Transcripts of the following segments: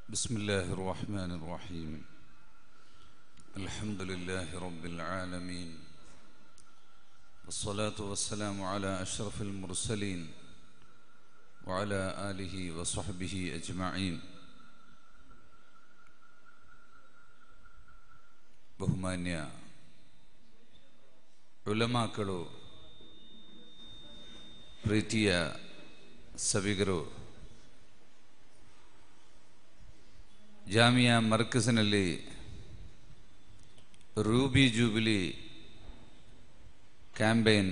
بسم الله الرحمن الرحيم الحمد لله رب العالمين والصلاة والسلام على أشرف المرسلين وعلى آله وصحبه أجمعين ബഹുമാന്യ ಉಲಮಾಕಳು ಪ್ರೀತಿಯ ಸಭಿಗರು ಜಾಮಿಯಾ ಮರ್ಕಸಿನಲ್ಲಿ ರೂಬಿ ಜೂಬಿಲಿ ಕ್ಯಾಂಪೇನ್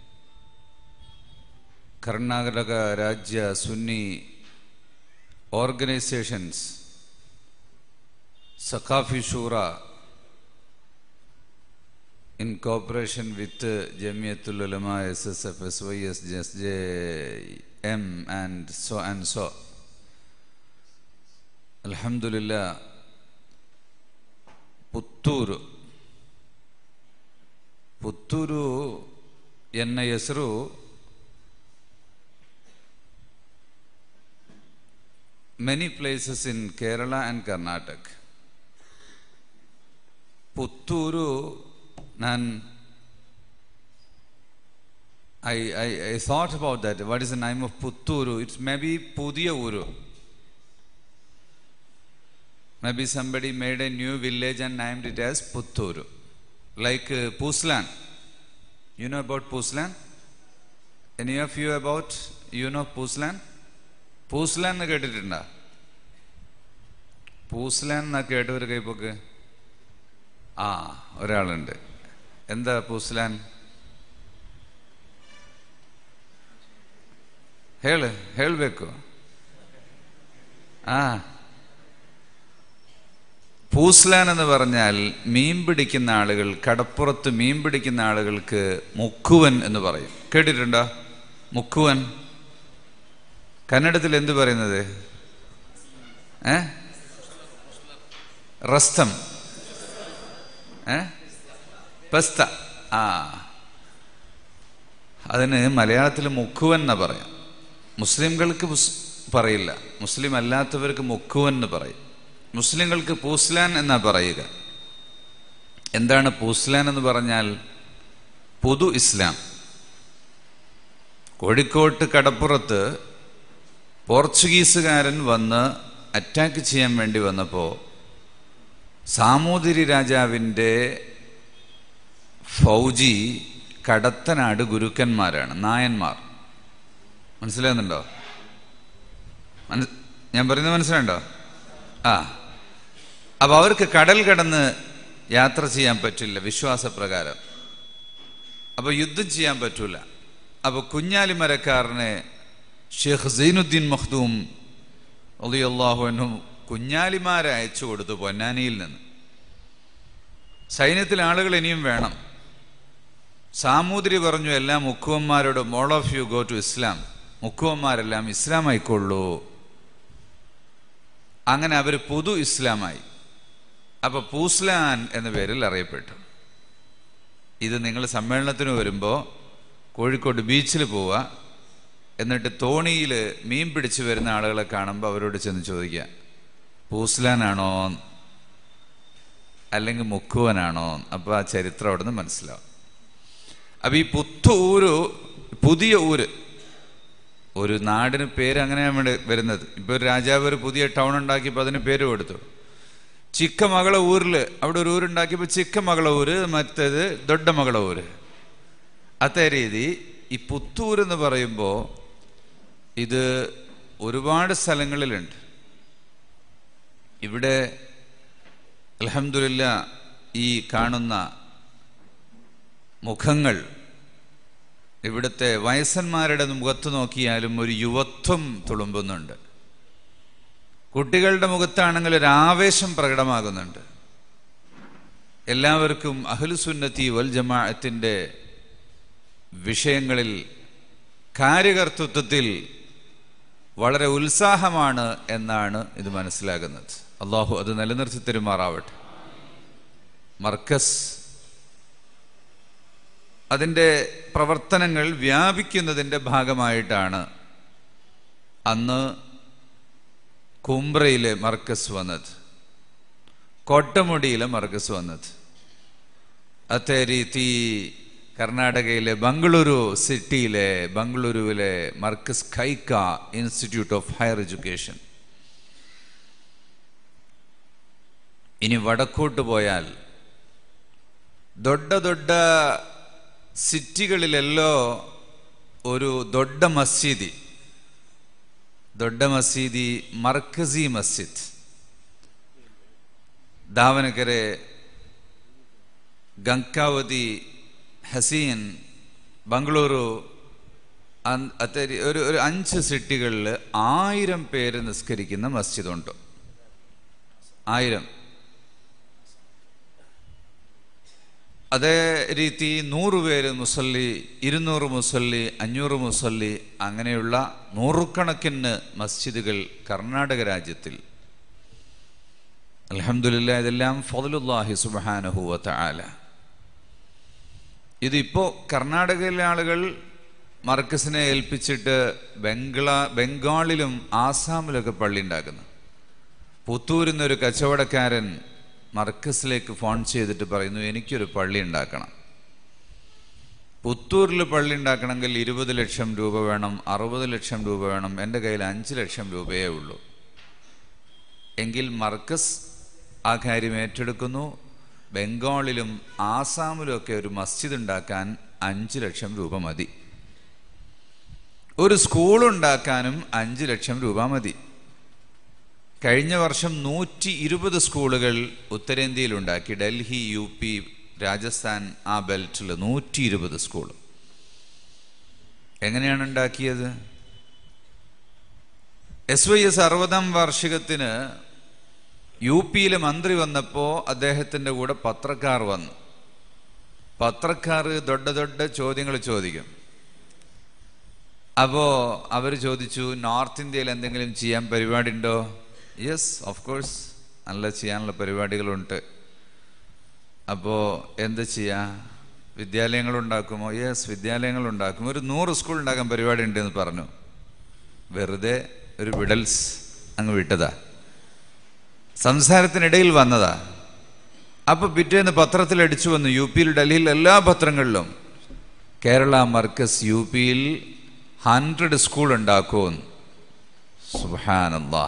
ಕರ್ನಾಟಕ ರಾಜ್ಯ Sunni organisations Saqafi Shura in cooperation with uh, Jamiatul Ulama, SSF, SYS, SJM, and so and so. Alhamdulillah, Puttur Puttur ಎನ್ನ ಹೆಸರು many places in Kerala and Karnataka Puttur ನಾನು I, I, I thought about that. What is the name of Putturu? It's maybe Pudiya Uru. Maybe somebody made a new village and named it as Putturu. Like uh, Puslan. You know about Puslan? Any of you about, you know Puslan? പൂസ്ലാൻ എന്ന് കേട്ടിട്ടുണ്ടോ പൂസ്ലാൻ എന്നാ കേട്ടവർ കൈപ്പൊക്ക് ആ ഒരാളുണ്ട് എന്താ പൂസ്ലാൻ ಹೇಳು ಹೇಳಬೇಕು ആ പൂസ്ലാൻ എന്ന് പറഞ്ഞാൽ മീൻ പിടിക്കുന്ന ആളുകൾ കടപ്പുറത്ത് മീൻ പിടിക്കുന്ന ആളുകൾക്ക് മുക്കുവൻ എന്ന് പറയും കേട്ടിട്ടുണ്ടോ മുക്കുവൻ കന്നഡത്തിൽ എന്ത് പറയുന്നത് ഏ റസ്തം ഏ പെസ്ത ആ അതിന് മലയാളത്തിൽ മുക്കുവൻ എന്ന് പറയാം മുസ്ലിംകൾക്ക് പറയില്ല മുസ്ലിം അല്ലാത്തവർക്ക് മുക്കുവൻ എന്ന് പറയും മുസ്ലിങ്ങൾക്ക് പൂസ്ലാൻ എന്നാ പറയുക എന്താണ് പൂസ്ലാൻ എന്ന് പറഞ്ഞാൽ പൊതു ഇസ്ലാം കോഴിക്കോട്ട് കടപ്പുറത്ത് പോർച്ചുഗീസുകാരൻ വന്ന് അറ്റാക്ക് ചെയ്യാൻ വേണ്ടി വന്നപ്പോൾ സാമൂതിരി രാജാവിൻ്റെ ഫൗജി കടത്തനാട് ഗുരുക്കന്മാരാണ് നായന്മാർ മനസ്സിലാകുന്നുണ്ടോ ഞാൻ പറയുന്നത് മനസ്സിലാണ്ടോ ആ അപ്പൊ അവർക്ക് കടൽ കടന്ന് യാത്ര ചെയ്യാൻ പറ്റില്ല വിശ്വാസപ്രകാരം അപ്പൊ യുദ്ധം ചെയ്യാൻ പറ്റൂല അപ്പൊ കുഞ്ഞാലിമരക്കാരനെ ഷെയ്ഖ് സൈനുദ്ദീൻ മഖ്ദൂം അള്ളാഹുനും കുഞ്ഞാലിമാരെ അയച്ചു കൊടുത്തു പൊന്നാനിയിൽ നിന്ന് സൈന്യത്തിൽ ആളുകൾ ഇനിയും വേണം സാമൂതിരി പറഞ്ഞു എല്ലാ മുക്കുവന്മാരോട് മോൾ of you go to Islam മുക്കുവന്മാരെല്ലാം ഇസ്ലാം ആയിക്കൊള്ളൂ അങ്ങനെ അവർ പൊതു ഇസ്ലാമായി അപ്പൊ പൂസ്ലാൻ എന്ന പേരിൽ അറിയപ്പെട്ടു ഇത് നിങ്ങൾ സമ്മേളനത്തിന് വരുമ്പോൾ കോഴിക്കോട് ബീച്ചിൽ പോവുക എന്നിട്ട് തോണിയിൽ മീൻ പിടിച്ചു വരുന്ന ആളുകളെ കാണുമ്പോൾ അവരോട് ചെന്ന് ചോദിക്കുക പൂസ്ലാനാണോ അല്ലെങ്കിൽ മുക്കുവനാണോ അപ്പോൾ ആ ചരിത്രം അവിടെ നിന്ന് മനസ്സിലാവും അപ്പൊ ഈ പുത്തൂര് പുതിയ ഊര് ഒരു നാടിന് പേര് അങ്ങനെയാണ് വരുന്നത് ഇപ്പൊ ഒരു രാജാവ് ഒരു പുതിയ ടൗൺ ഉണ്ടാക്കിയപ്പോൾ അതിന് പേര് കൊടുത്തു ചിക്കമകള ഊരിൽ അവിടെ ഒരു ഊരുണ്ടാക്കിയപ്പോൾ ചിക്കമകള ഊര് മറ്റേത് ദൊഡ്ഡമകള ഊര് അതേ രീതി ഈ പുത്തൂർ എന്ന് പറയുമ്പോൾ ഇത് ഒരുപാട് സ്ഥലങ്ങളിലുണ്ട് ഇവിടെ അലഹമില്ല ഈ കാണുന്ന മുഖങ്ങൾ ഇവിടുത്തെ വയസ്സന്മാരുടെ മുഖത്ത് നോക്കിയാലും ഒരു യുവത്വം തുളുമ്പുന്നുണ്ട് കുട്ടികളുടെ മുഖത്താണെങ്കിൽ ഒരു ആവേശം പ്രകടമാകുന്നുണ്ട് എല്ലാവർക്കും അഹ്ലുസുന്നത്തി വൽ ജമാഅത്തിൻ്റെ വിഷയങ്ങളിൽ കാര്യകർത്തൃത്വത്തിൽ വളരെ ഉത്സാഹമാണ് എന്നാണ് ഇത് മനസ്സിലാകുന്നത് അള്ളാഹു അത് നിലനിർത്തി തരുമാറാവട്ടെ മർക്കസ് അതിൻ്റെ പ്രവർത്തനങ്ങൾ വ്യാപിക്കുന്നതിൻ്റെ ഭാഗമായിട്ടാണ് അന്ന് കുംബ്രയിലെ മർക്കസ് വന്നത് കൊട്ടമുടിയിലെ മർക്കസ് വന്നത് അതേ രീതി കർണാടകയിലെ ബംഗളൂരു സിറ്റിയിലെ ബംഗളൂരുവിലെ മർക്കസ് ഖൈക്ക ഇൻസ്റ്റിറ്റ്യൂട്ട് ഓഫ് ഹയർ എഡ്യൂക്കേഷൻ ഇനി വടക്കോട്ട് പോയാൽ ದೊಡ್ಡ ದೊಡ್ಡ ಸಿಟಿಗಳಿಲೆಲ್ಲೋ ഒരു ದೊಡ್ಡ ಮಸೀದಿ ದೊಡ್ಡ ಮಸೀದಿ ಮರ್ಕಜಿ ಮಸ್ಜಿದ್ ದಾವಣಗೆರೆ ಗಂಕಾವತಿ ഹസീൻ ബംഗളൂരു അൻ- അത്തരി ഒരു ഒരു അഞ്ച് സിറ്റികളിൽ ആയിരം പേര് നിസ്കരിക്കുന്ന മസ്ജിദുണ്ട് ആയിരം അതേ രീതി നൂറ് പേര് മുസല്ലി ഇരുന്നൂറ് മുസല്ലി അഞ്ഞൂറ് മുസല്ലി അങ്ങനെയുള്ള നൂറുകണക്കിന് മസ്ജിദുകൾ കർണാടക രാജ്യത്തിൽ അലഹമില്ല ഇതെല്ലാം ഫضലുല്ലാഹി സുബാനഹുവ ആല ഇതിപ്പോ കർണാടകയിലെ ആളുകൾ മർക്കസിനെ ഏൽപ്പിച്ചിട്ട് ബംഗ്ലാ ബംഗാളിലും ആസാമിലൊക്കെ പള്ളി ഉണ്ടാക്കുന്നു പുത്തൂരിൽ നിന്നൊരു കച്ചവടക്കാരൻ മർക്കസിലേക്ക് ഫോൺ ചെയ്തിട്ട് പറയുന്നു എനിക്കൊരു പള്ളി ഉണ്ടാക്കണം പുത്തൂരിൽ പള്ളി ഉണ്ടാക്കണമെങ്കിൽ ഇരുപത് ലക്ഷം രൂപ വേണം അറുപത് ലക്ഷം രൂപ വേണം എൻ്റെ കയ്യിൽ അഞ്ച് ലക്ഷം രൂപയേ ഉള്ളൂ എങ്കിൽ മർക്കസ് ആ കാര്യം ഏറ്റെടുക്കുന്നു ബംഗാളിലും ആസാമിലും ഒക്കെ ഒരു മസ്ജിദ് ഉണ്ടാക്കാൻ അഞ്ച് ലക്ഷം രൂപ മതി ഒരു സ്കൂൾ ഉണ്ടാക്കാനും അഞ്ച് ലക്ഷം രൂപ മതി കഴിഞ്ഞ വർഷം നൂറ്റി ഇരുപത് സ്കൂളുകൾ ഉത്തരേന്ത്യയിൽ ഉണ്ടാക്കി ഡൽഹി യു പി രാജസ്ഥാൻ ആ ബെൽറ്റിൽ നൂറ്റി ഇരുപത് സ്കൂൾ എങ്ങനെയാണ് ഉണ്ടാക്കിയത് എസ് വൈ എസ് അറുപതാം വാർഷികത്തിന് യു പിയിലെ മന്ത്രി വന്നപ്പോൾ അദ്ദേഹത്തിൻ്റെ കൂടെ പത്രക്കാർ വന്നു പത്രക്കാർ ദൊഡ ദൊഡ ചോദ്യങ്ങൾ ചോദിക്കും അപ്പോൾ അവർ ചോദിച്ചു നോർത്ത് ഇന്ത്യയിൽ എന്തെങ്കിലും ചെയ്യാൻ പരിപാടി ഉണ്ടോ യെസ് ഓഫ് കോഴ്സ് നല്ല ചെയ്യാനുള്ള പരിപാടികളുണ്ട് അപ്പോൾ എന്ത് ചെയ്യാ വിദ്യാലയങ്ങൾ ഉണ്ടാക്കുമോ യെസ് വിദ്യാലയങ്ങൾ ഉണ്ടാക്കും ഒരു നൂറ് സ്കൂൾ ഉണ്ടാക്കാൻ പരിപാടി ഉണ്ടെന്ന് പറഞ്ഞു വെറുതെ ഒരു വിടൽസ് അങ്ങ് വിട്ടതാ സംസാരത്തിനിടയിൽ വന്നതാ അപ്പൊ പിറ്റേന്ന് പത്രത്തിൽ അടിച്ചു വന്നു യു പിയിൽ ഡൽഹിയിൽ എല്ലാ പത്രങ്ങളിലും കേരള മർക്കസ് യു പിയിൽ ഹൺഡ്രഡ് സ്കൂൾ ഉണ്ടാക്കുമെന്ന് സുബാനല്ലാ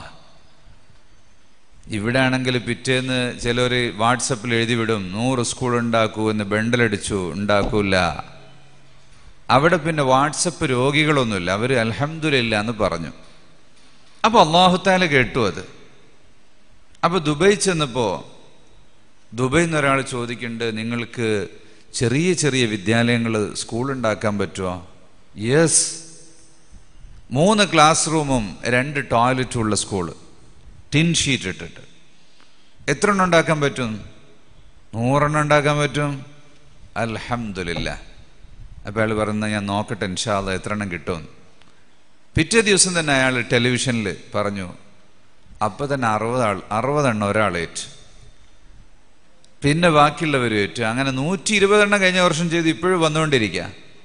ഇവിടെ ആണെങ്കിൽ പിറ്റേന്ന് ചിലർ വാട്സപ്പിൽ എഴുതി വിടും നൂറ് സ്കൂൾ ഉണ്ടാക്കൂ എന്ന് ബണ്ടലടിച്ചു ഉണ്ടാക്കൂല അവിടെ പിന്നെ വാട്സപ്പ് രോഗികളൊന്നുമില്ല അവർ അലഹമില്ല എന്ന് പറഞ്ഞു അപ്പോൾ അള്ളാഹുത്താല കേട്ടു അത് അപ്പോൾ ദുബൈ ചെന്നപ്പോൾ ദുബൈയിൽ നിന്ന് ഒരാൾ ചോദിക്കുന്നുണ്ട് നിങ്ങൾക്ക് ചെറിയ ചെറിയ വിദ്യാലയങ്ങൾ സ്കൂൾ ഉണ്ടാക്കാൻ പറ്റുമോ യെസ് മൂന്ന് ക്ലാസ് റൂമും രണ്ട് ടോയ്ലറ്റും ഉള്ള സ്കൂള് ടിൻ ഷീറ്റ് ഇട്ടിട്ട് എത്ര എണ്ണം ഉണ്ടാക്കാൻ പറ്റും നൂറെണ്ണം ഉണ്ടാക്കാൻ പറ്റും അൽഹംദുലില്ല അപ്പോൾ അയാൾ പറയുന്ന ഞാൻ നോക്കട്ടെ ഇൻഷാല്ല എത്ര എണ്ണം കിട്ടും പിറ്റേ ദിവസം തന്നെ അയാൾ ടെലിവിഷനിൽ പറഞ്ഞു അപ്പോൾ തന്നെ അറുപത് ആൾ അറുപതെണ്ണം ഒരാളേറ്റ് പിന്നെ ബാക്കിയുള്ളവർ ഏറ്റു അങ്ങനെ നൂറ്റി ഇരുപതെണ്ണം കഴിഞ്ഞ വർഷം ചെയ്ത് ഇപ്പോഴും വന്നുകൊണ്ടിരിക്കുക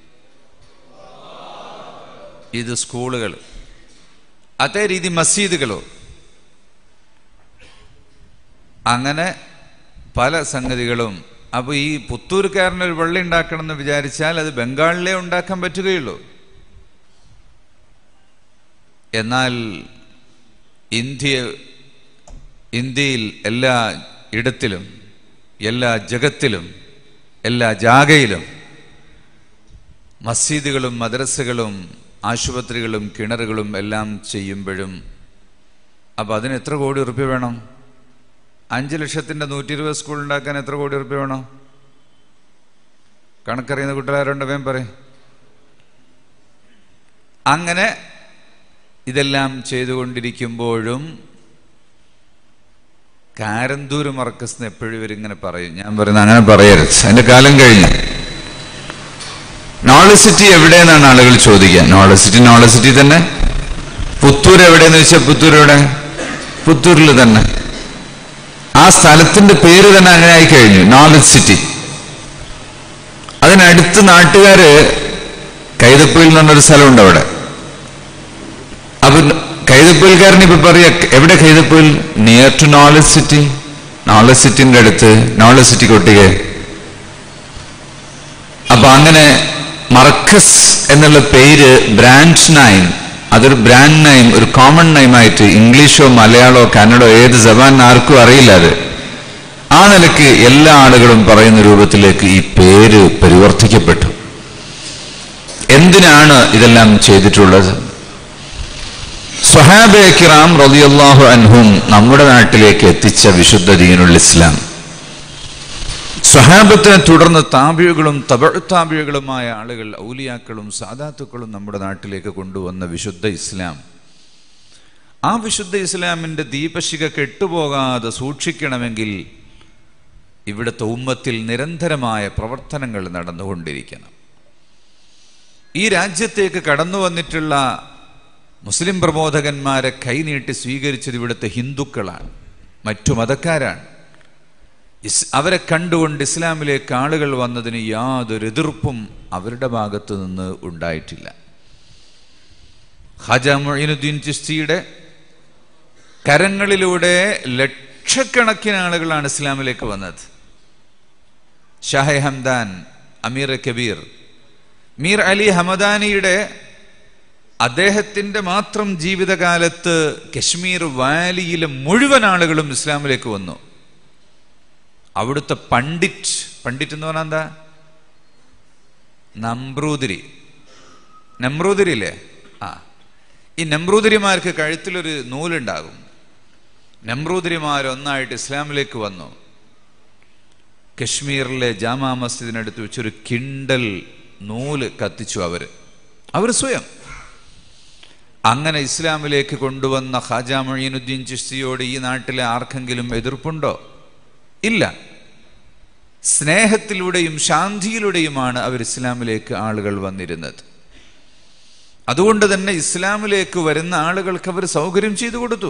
ഇത് സ്കൂളുകൾ അതേ രീതി മസീദുകളോ അങ്ങനെ പല സംഗതികളും അപ്പോൾ ഈ പുത്തൂർക്കാരനൊരു പള്ളി ഉണ്ടാക്കണം എന്ന് വിചാരിച്ചാൽ അത് ബംഗാളിലേ ഉണ്ടാക്കാൻ പറ്റുകയുള്ളൂ എന്നാൽ ഇന്ത്യ ഇന്ത്യയിൽ എല്ലാ ഇടത്തിലും എല്ലാ ജഗത്തിലും എല്ലാ ജാഗയിലും മസ്ജിദുകളും മദ്രസകളും ആശുപത്രികളും കിണറുകളും എല്ലാം ചെയ്യുമ്പോഴും അപ്പോൾ അതിന് എത്ര കോടി ഉറുപ്പ്യ വേണം അഞ്ച് ലക്ഷത്തിൻ്റെ നൂറ്റി ഇരുപത് സ്കൂൾ ഉണ്ടാക്കാൻ എത്ര കോടി ഉറുപ്പ്യ വേണം കണക്കറിയുന്ന കുട്ടികളാരുണ്ട് വേം പറയും അങ്ങനെ ഇതെല്ലാം ചെയ്തുകൊണ്ടിരിക്കുമ്പോഴും കാരന്തൂര് മർക്കസ് എന്ന് എപ്പോഴും ഇവരിങ്ങനെ പറയും ഞാൻ പറയുന്നത് അങ്ങനെ പറയരുത് അതിന്റെ കാലം കഴിഞ്ഞു നോളജ് സിറ്റി എവിടെയെന്നാണ് ആളുകൾ ചോദിക്കുക നോളജ് സിറ്റി നോളജ് സിറ്റി തന്നെ പുത്തൂർ എവിടെയെന്ന് വെച്ചാൽ പുത്തൂർ എവിടെ പുത്തൂരിൽ തന്നെ ആ സ്ഥലത്തിന്റെ പേര് തന്നെ അങ്ങനെ ആയി കഴിഞ്ഞു നോളജ് സിറ്റി അതിനടുത്ത് നാട്ടുകാര് കൈതപ്പൊയിൽ എന്ന് പറഞ്ഞൊരു സ്ഥലമുണ്ട് അവിടെ അപ്പൊ കൈത കൈതപ്പൂൽക്കാരൻ ഇപ്പൊ പറയാ എവിടെ Kaithapoyil near to knowledge city knowledge സിറ്റിന്റെ അടുത്ത് നോളജ് സിറ്റി കൊട്ടിക അപ്പൊ അങ്ങനെ മർക്കസ് എന്നുള്ള പേര് ബ്രാൻഡ് നൈം അതൊരു ബ്രാൻഡ് നൈം ഒരു കോമൺ നൈമായിട്ട് ഇംഗ്ലീഷോ മലയാളമോ കന്നഡോ ഏത് ജവാൻ ആർക്കും അറിയില്ല അത് ആ നിലയ്ക്ക് എല്ലാ ആളുകളും പറയുന്ന രൂപത്തിലേക്ക് ഈ പേര് പരിവർത്തിക്കപ്പെട്ടു എന്തിനാണ് ഇതെല്ലാം ചെയ്തിട്ടുള്ളത് സ്വഹാബെ കിറാം റളിയല്ലാഹു അൻഹും നമ്മുടെ നാട്ടിലേക്ക് എത്തിച്ച വിശുദ്ധ ദീനുൽ ഇസ്ലാം സ്വഹാബത്തിനെ തുടർന്ന് താപിഴുകളും തബഴുത്താപിഴുകളുമായ ആളുകൾ ഔലിയാക്കളും സാദാത്തുക്കളും നമ്മുടെ നാട്ടിലേക്ക് കൊണ്ടുവന്ന വിശുദ്ധ ഇസ്ലാം ആ വിശുദ്ധ ഇസ്ലാമിൻ്റെ ദീപശിക കെട്ടുപോകാതെ സൂക്ഷിക്കണമെങ്കിൽ ഇവിടുത്തെ ഉമ്മത്തിൽ നിരന്തരമായ പ്രവർത്തനങ്ങൾ നടന്നുകൊണ്ടിരിക്കണം ഈ രാജ്യത്തേക്ക് കടന്നു വന്നിട്ടുള്ള മുസ്ലിം പ്രബോധകന്മാരെ കൈനീട്ടി സ്വീകരിച്ചത് ഇവിടുത്തെ ഹിന്ദുക്കളാണ് മറ്റു മതക്കാരാണ് ഇസ് അവരെ കണ്ടുകൊണ്ട് ഇസ്ലാമിലേക്ക് ആളുകൾ വന്നതിന് യാതൊരു എതിർപ്പും അവരുടെ ഭാഗത്തു നിന്ന് ഉണ്ടായിട്ടില്ല ഹജ മൊയ്നുദ്ദീൻ ചിസ്തിയുടെ കരങ്ങളിലൂടെ ലക്ഷക്കണക്കിന് ആളുകളാണ് ഇസ്ലാമിലേക്ക് വന്നത് ഷാഹെ ഹംദാൻ അമീർ കബീർ മീർ അലി ഹമദാനിയുടെ അദ്ദേഹത്തിൻ്റെ മാത്രം ജീവിതകാലത്ത് കശ്മീർ വാലിയിലെ മുഴുവൻ ആളുകളും ഇസ്ലാമിലേക്ക് വന്നു അവിടുത്തെ പണ്ഡിറ്റ് പണ്ഡിറ്റ് എന്ന് പറഞ്ഞാൽ എന്താ നമ്രൂതിരി നമ്രൂതിരി ഇല്ലേ ആ ഈ നമ്രൂതിരിമാർക്ക് കഴുത്തിലൊരു നൂലുണ്ടാകും നമ്രൂതിരിമാർ ഒന്നായിട്ട് ഇസ്ലാമിലേക്ക് വന്നു കശ്മീരിലെ ജാമാ മസ്ജിദിനടുത്ത് വെച്ചൊരു കിണ്ടൽ നൂല് കത്തിച്ചു അവർ അവർ സ്വയം അങ്ങനെ ഇസ്ലാമിലേക്ക് കൊണ്ടുവന്ന ഖാജ മൊയ്നുദ്ദീൻ ചിസ്തിയോട് ഈ നാട്ടിലെ ആർക്കെങ്കിലും എതിർപ്പുണ്ടോ ഇല്ല സ്നേഹത്തിലൂടെയും ശാന്തിയിലൂടെയുമാണ് അവർ ഇസ്ലാമിലേക്ക് ആളുകൾ വന്നിരുന്നത് അതുകൊണ്ട് തന്നെ ഇസ്ലാമിലേക്ക് വരുന്ന ആളുകൾക്ക് അവർ സൗകര്യം ചെയ്തു കൊടുത്തു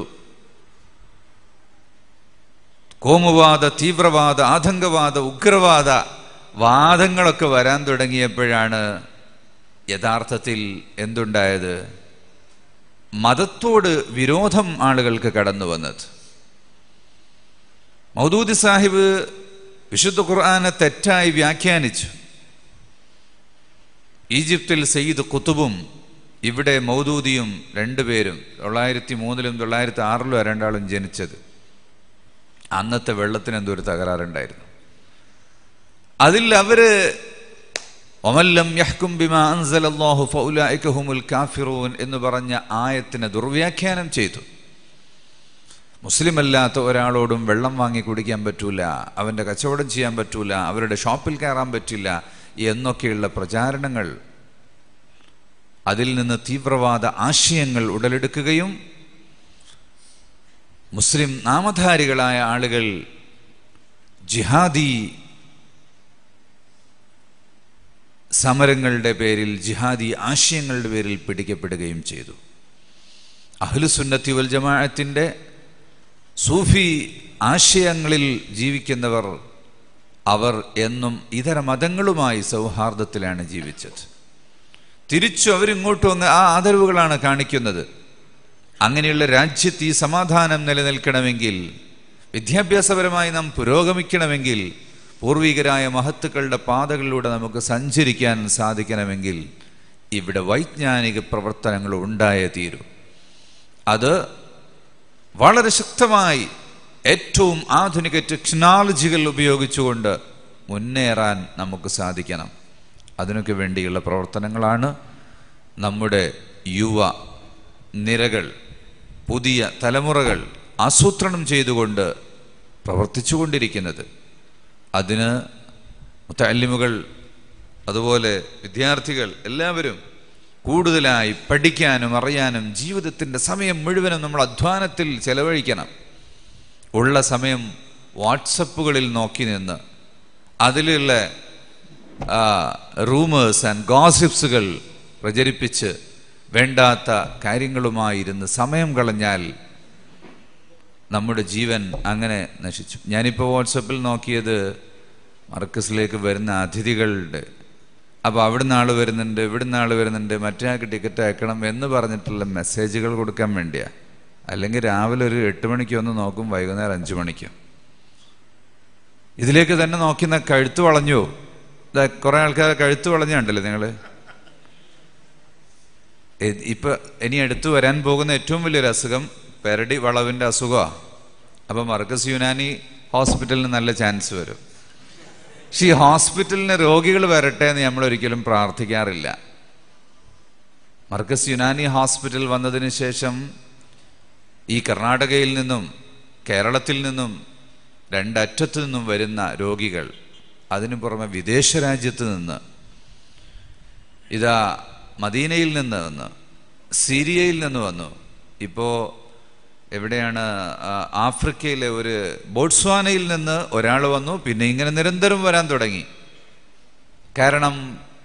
കോമുവാദ തീവ്രവാദ ആതങ്കവാദ ഉഗ്രവാദ വാദങ്ങളൊക്കെ വരാൻ തുടങ്ങിയപ്പോഴാണ് യഥാർത്ഥത്തിൽ എന്തുണ്ടായത് മതത്തോട് വിരോധം ആളുകൾക്ക് കടന്നു വന്നത് മൗദൂദി സാഹിബ് വിശുദ്ധ ഖുർആനെ തെറ്റായി വ്യാഖ്യാനിച്ചു ഈജിപ്തിൽ സയ്യിദ് കുത്തുബും ഇവിടെ മൗദൂദിയും രണ്ടുപേരും തൊള്ളായിരത്തി മൂന്നിലും തൊള്ളായിരത്തി ആറിലും രണ്ടാളും ജനിച്ചത് അന്നത്തെ വെള്ളത്തിന് എന്തോ ഒരു തകരാറുണ്ടായിരുന്നു അതിൽ അവര് ഒമല്ലം യഹ്കും ബിമാ അൻസലല്ലാഹു ഫൗലായിക ഹുമുൽ കാഫിറൂൻ എന്ന് പറഞ്ഞ ആയത്തിനെ ദുർവ്യാഖ്യാനം ചെയ്തു മുസ്ലിം അല്ലാത്ത ഒരാളോടും വെള്ളം വാങ്ങി കുടിക്കാൻ പറ്റൂല അവൻ്റെ കച്ചവടം ചെയ്യാൻ പറ്റൂല അവരുടെ ഷോപ്പിൽ കയറാൻ പറ്റില്ല എന്നൊക്കെയുള്ള പ്രചാരണങ്ങൾ അതിൽ നിന്ന് തീവ്രവാദ ആശയങ്ങൾ ഉടലെടുക്കുകയും മുസ്ലിം നാമധാരികളായ ആളുകൾ ജിഹാദി സമരങ്ങളുടെ പേരിൽ ജിഹാദി ആശയങ്ങളുടെ പേരിൽ പിടിക്കപ്പെടുകയും ചെയ്തു അഹ്ലുസുന്നത്തി വൽ ജമാഅത്തിൻ്റെ സൂഫി ആശയങ്ങളിൽ ജീവിക്കുന്നവർ അവർ എന്നും ഇതര മതങ്ങളുമായി സൗഹാർദ്ദത്തിലാണ് ജീവിച്ചത് തിരിച്ചു അവരിങ്ങോട്ടും അങ്ങ് ആ ആദരവുകളാണ് കാണിക്കുന്നത് അങ്ങനെയുള്ള രാജ്യത്ത് ഈ സമാധാനം നിലനിൽക്കണമെങ്കിൽ വിദ്യാഭ്യാസപരമായി നാം പുരോഗമിക്കണമെങ്കിൽ പൂർവികരായ മഹത്തുക്കളുടെ പാതകളിലൂടെ നമുക്ക് സഞ്ചരിക്കാൻ സാധിക്കണമെങ്കിൽ ഇവിടെ വൈജ്ഞാനിക പ്രവർത്തനങ്ങൾ ഉണ്ടായേ തീരൂ അത് വളരെ ശക്തമായി ഏറ്റവും ആധുനിക ടെക്നോളജികൾ ഉപയോഗിച്ചുകൊണ്ട് മുന്നേറാൻ നമുക്ക് സാധിക്കണം അതിനൊക്കെ വേണ്ടിയുള്ള പ്രവർത്തനങ്ങളാണ് നമ്മുടെ യുവ നിരകൾ പുതിയ തലമുറകൾ ആസൂത്രണം ചെയ്തുകൊണ്ട് പ്രവർത്തിച്ചുകൊണ്ടിരിക്കുന്നത് അതിന് മുത്തല്ലിമുകൾ അതുപോലെ വിദ്യാർത്ഥികൾ എല്ലാവരും കൂടുതലായി പഠിക്കാനും അറിയാനും ജീവിതത്തിൻ്റെ സമയം മുഴുവനും നമ്മൾ അധ്വാനത്തിൽ ചെലവഴിക്കണം ഉള്ള സമയം വാട്സപ്പുകളിൽ നോക്കി നിന്ന് അതിലുള്ള റൂമേഴ്സ് ആൻഡ് ഗോസിപ്സുകൾ പ്രചരിപ്പിച്ച് വേണ്ടാത്ത കാര്യങ്ങളുമായി ഇരുന്ന് സമയം കളഞ്ഞാൽ നമ്മുടെ ജീവൻ അങ്ങനെ നശിച്ചു ഞാനിപ്പോൾ വാട്സപ്പിൽ നോക്കിയത് മർക്കസിലേക്ക് വരുന്ന അതിഥികളുടെ അപ്പോൾ അവിടുന്ന് ആൾ വരുന്നുണ്ട് ഇവിടുന്ന് ആൾ വരുന്നുണ്ട് മറ്റേ ആൾക്ക് ടിക്കറ്റ് അയക്കണം എന്ന് പറഞ്ഞിട്ടുള്ള മെസ്സേജുകൾ കൊടുക്കാൻ വേണ്ടിയാണ് അല്ലെങ്കിൽ രാവിലെ ഒരു എട്ട് മണിക്ക് ഒന്ന് നോക്കും വൈകുന്നേരം അഞ്ച് മണിക്ക് ഇതിലേക്ക് തന്നെ നോക്കുന്ന കഴുത്ത് വളഞ്ഞു ദാ കുറെ ആൾക്കാർ കഴുത്ത് വളഞ്ഞുണ്ടല്ലേ നിങ്ങൾ ഇപ്പൊ ഇനി അടുത്ത് വരാൻ പോകുന്ന ഏറ്റവും വലിയൊരു അസുഖം പെരടി വളവിന്റെ അസുഖമാണ് അപ്പൊ മർക്കസ് യുനാനി ഹോസ്പിറ്റലിന് നല്ല ചാൻസ് വരും പക്ഷെ ഈ ഹോസ്പിറ്റലിന് രോഗികൾ വരട്ടെ എന്ന് നമ്മൾ ഒരിക്കലും പ്രാർത്ഥിക്കാറില്ല മർക്കസ് യുനാനി ഹോസ്പിറ്റൽ വന്നതിന് ശേഷം ഈ കർണാടകയിൽ നിന്നും കേരളത്തിൽ നിന്നും രണ്ടറ്റത്തു നിന്നും വരുന്ന രോഗികൾ അതിനു പുറമെ വിദേശ രാജ്യത്ത് നിന്ന് ഇതാ മദീനയിൽ നിന്ന് വന്നു സിരിയയിൽ നിന്ന് വന്നു ഇപ്പോൾ എവിടെയാണ് ആ, ആഫ്രിക്കയിലെ ഒരു ബോട്സ്വാനയിൽ നിന്ന് ഒരാൾ വന്നു പിന്നെ ഇങ്ങനെ നിരന്തരം വരാൻ തുടങ്ങി കാരണം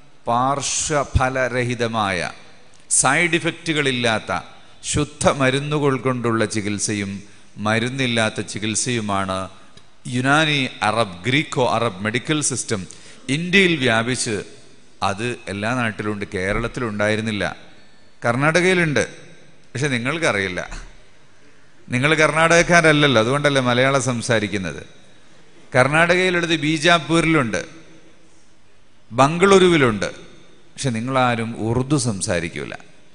പാർശ്വഫലരഹിതമായ സൈഡ് ഇഫക്റ്റുകളില്ലാത്ത ശുദ്ധ മരുന്നുകൾ കൊണ്ടുള്ള ചികിത്സയും മരുന്നില്ലാത്ത ചികിത്സയുമാണ് Unani Arab Greco Arab medical system ഇന്ത്യയിൽ വ്യാപിച്ച് അത് എല്ലാ നാട്ടിലുണ്ട് കേരളത്തിലുണ്ടായിരുന്നില്ല കർണാടകയിലുണ്ട് പക്ഷെ നിങ്ങൾക്കറിയില്ല നിങ്ങൾ കർണാടകക്കാരല്ലല്ലോ അതുകൊണ്ടല്ലേ മലയാളം സംസാരിക്കുന്നത് കർണാടകയിലെടുത്ത് ബീജാപ്പൂരിലുണ്ട് ബംഗളൂരുവിലുണ്ട് പക്ഷെ നിങ്ങളാരും ഉറുദു സംസാരിക്കൂല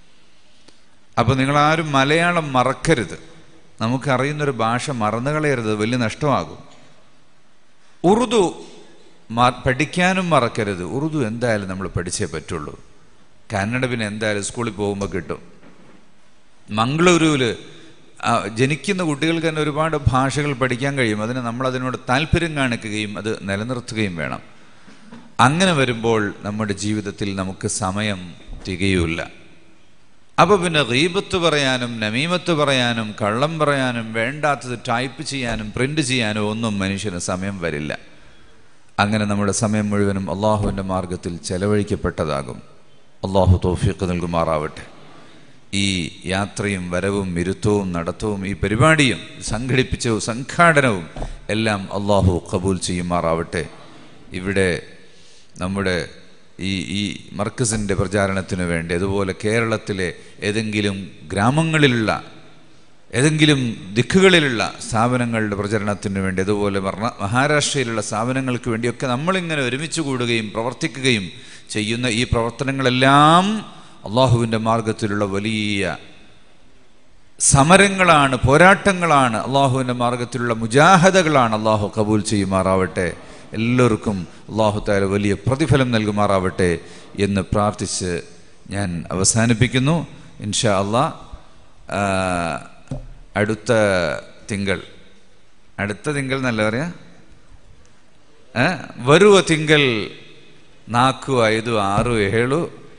അപ്പോൾ നിങ്ങളാരും മലയാളം മറക്കരുത് നമുക്കറിയുന്നൊരു ഭാഷ മറന്നു കളയരുത് വലിയ നഷ്ടമാകും ഉറുദു മ- പഠിക്കാനും മറക്കരുത് ഉറുദു എന്തായാലും നമ്മൾ പഠിച്ചേ പറ്റുള്ളൂ കന്നഡ പിന്നെ എന്തായാലും സ്കൂളിൽ പോകുമ്പോൾ കിട്ടും മംഗളൂരുവിൽ ജനിക്കുന്ന കുട്ടികൾക്ക് തന്നെ ഒരുപാട് ഭാഷകൾ പഠിക്കാൻ കഴിയും അതിന് നമ്മൾ അതിനോട് താല്പര്യം കാണിക്കുകയും അത് നിലനിർത്തുകയും വേണം അങ്ങനെ വരുമ്പോൾ നമ്മുടെ ജീവിതത്തിൽ നമുക്ക് സമയം തികയൂല അപ്പോൾ പിന്നെ റീബത്ത് പറയാനും നമീമത്ത് പറയാനും കള്ളം പറയാനും വേണ്ടാത്തത് ടൈപ്പ് ചെയ്യാനും പ്രിന്റ് ചെയ്യാനും ഒന്നും മനുഷ്യന് സമയം വരില്ല അങ്ങനെ നമ്മുടെ സമയം മുഴുവനും അള്ളാഹുവിൻ്റെ മാർഗത്തിൽ ചെലവഴിക്കപ്പെട്ടതാകും അള്ളാഹു തോഫീക്ക് നൽകുമാറാവട്ടെ ഈ യാത്രയും വരവും ഇരുത്തവും നടത്തവും ഈ പരിപാടിയും സംഘടിപ്പിച്ചവും സംഘാടനവും എല്ലാം അള്ളാഹു കബൂൽ ചെയ്യുമാറാവട്ടെ ഇവിടെ നമ്മുടെ ഈ ഈ മർക്കസിൻ്റെ പ്രചാരണത്തിന് വേണ്ടി അതുപോലെ കേരളത്തിലെ ഏതെങ്കിലും ഗ്രാമങ്ങളിലുള്ള ഏതെങ്കിലും ദിക്കുകളിലുള്ള സ്ഥാപനങ്ങളുടെ പ്രചരണത്തിന് വേണ്ടി അതുപോലെ മർണ- മഹാരാഷ്ട്രയിലുള്ള സ്ഥാപനങ്ങൾക്ക് വേണ്ടിയൊക്കെ നമ്മളിങ്ങനെ ഒരുമിച്ച് കൂടുകയും പ്രവർത്തിക്കുകയും ചെയ്യുന്ന ഈ പ്രവർത്തനങ്ങളെല്ലാം അള്ളാഹുവിൻ്റെ മാർഗത്തിലുള്ള വലിയ സമരങ്ങളാണ് പോരാട്ടങ്ങളാണ് അള്ളാഹുവിൻ്റെ മാർഗത്തിലുള്ള മുജാഹദകളാണ് അള്ളാഹു കബൂൽ ചെയ്യുമാറാവട്ടെ എല്ലാവർക്കും അള്ളാഹു താല വലിയ പ്രതിഫലം നൽകുമാറാവട്ടെ എന്ന് പ്രാർത്ഥിച്ച് ഞാൻ അവസാനിപ്പിക്കുന്നു ഇൻഷാ അള്ളാ ആ, അടുത്ത തിങ്കൾ അടുത്ത തിങ്കൾ എന്നല്ല പറയാ ഏ? വരുവ തിങ്കൾ നാക്കു ಐದು ಆರು ಏಳು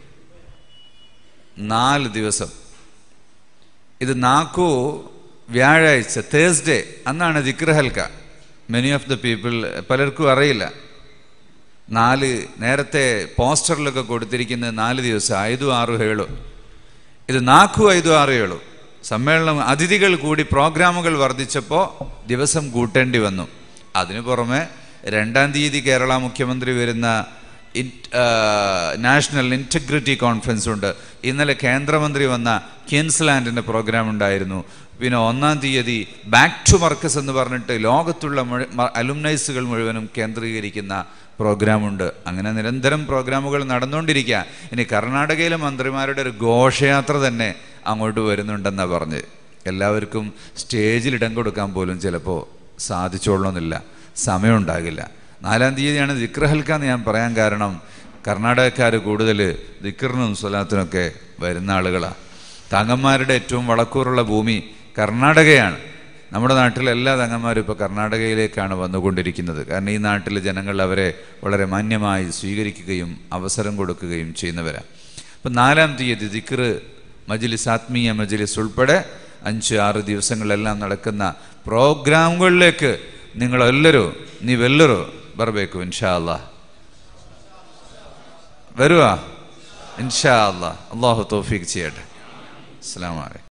നാല് ദിവസം ഇത് നാക്കു വ്യാഴാഴ്ച തേഴ്സ്ഡേ അന്നാണ് ദിക്ർ ഹൽക്ക മെനി ഓഫ് ദ പീപ്പിൾ പലർക്കും അറിയില്ല നാല് നേരത്തെ പോസ്റ്ററിലൊക്കെ കൊടുത്തിരിക്കുന്നത് നാല് ദിവസം ഐതു ആറു ഏഴു ഇത് നാക്കു ഐതു ആറ് ഏഴു സമ്മേളനം അതിഥികൾ കൂടി പ്രോഗ്രാമുകൾ വർദ്ധിച്ചപ്പോൾ ദിവസം കൂട്ടേണ്ടി വന്നു അതിനു പുറമെ രണ്ടാം തീയതി കേരള മുഖ്യമന്ത്രി വരുന്ന ഇൻ- ആ, നാഷണൽ ഇൻറ്റഗ്രിറ്റി കോൺഫറൻസ് ഉണ്ട് ഇന്നലെ കേന്ദ്രമന്ത്രി വന്ന ക്വീൻസ്ലാൻഡിൻ്റെ പ്രോഗ്രാം ഉണ്ടായിരുന്നു പിന്നെ ഒന്നാം തീയതി ബാക്ക് ടു മർക്കസ് എന്ന് പറഞ്ഞിട്ട് ലോകത്തുള്ള മുഴു- മ- അലുമിനൈസുകൾ മുഴുവനും കേന്ദ്രീകരിക്കുന്ന പ്രോഗ്രാമുണ്ട് അങ്ങനെ നിരന്തരം പ്രോഗ്രാമുകൾ നടന്നുകൊണ്ടിരിക്കുക ഇനി കർണാടകയിലെ മന്ത്രിമാരുടെ ഒരു ഘോഷയാത്ര തന്നെ അങ്ങോട്ട് വരുന്നുണ്ടെന്നാണ് പറഞ്ഞ് എല്ലാവർക്കും സ്റ്റേജിൽ ഇടം കൊടുക്കാൻ പോലും ചിലപ്പോൾ സാധിച്ചോളണമെന്നില്ല സമയമുണ്ടാകില്ല നാലാം തീയതിയാണ് ദിക്രഹൽക്ക എന്ന് ഞാൻ പറയാൻ കാരണം കർണാടകക്കാർ കൂടുതൽ ദിക്റിനും സ്വലാത്തിനൊക്കെ വരുന്ന ആളുകളാണ് തങ്ങന്മാരുടെ ഏറ്റവും വളക്കൂറുള്ള ഭൂമി കർണാടകയാണ് നമ്മുടെ നാട്ടിലെ എല്ലാ തങ്ങന്മാരും ഇപ്പോൾ കർണാടകയിലേക്കാണ് വന്നുകൊണ്ടിരിക്കുന്നത് കാരണം ഈ നാട്ടിലെ ജനങ്ങൾ അവരെ വളരെ മാന്യമായി സ്വീകരിക്കുകയും അവസരം കൊടുക്കുകയും ചെയ്യുന്നവരാണ് അപ്പം നാലാം തീയതി ദിക്റ് മജ്ലിസ് ആത്മീയ മജ്ലിസ് ഉൾപ്പെടെ അഞ്ച് ആറ് ദിവസങ്ങളെല്ലാം നടക്കുന്ന പ്രോഗ്രാമുകളിലേക്ക് നിങ്ങളെല്ലರೂ ನೀವೆಲ್ಲರೂ ಬರಬೇಕು ಇನ್ಶಾ ಅಲ್ಲಾ ಬರುವ ಇನ್ಶಾ ಅಲ್ಲಾ ಅಲ್ಲಾಹು ತೌಫೀಕ್ ചെയ്യട്ടെ അസ്സാം വലൈക്കും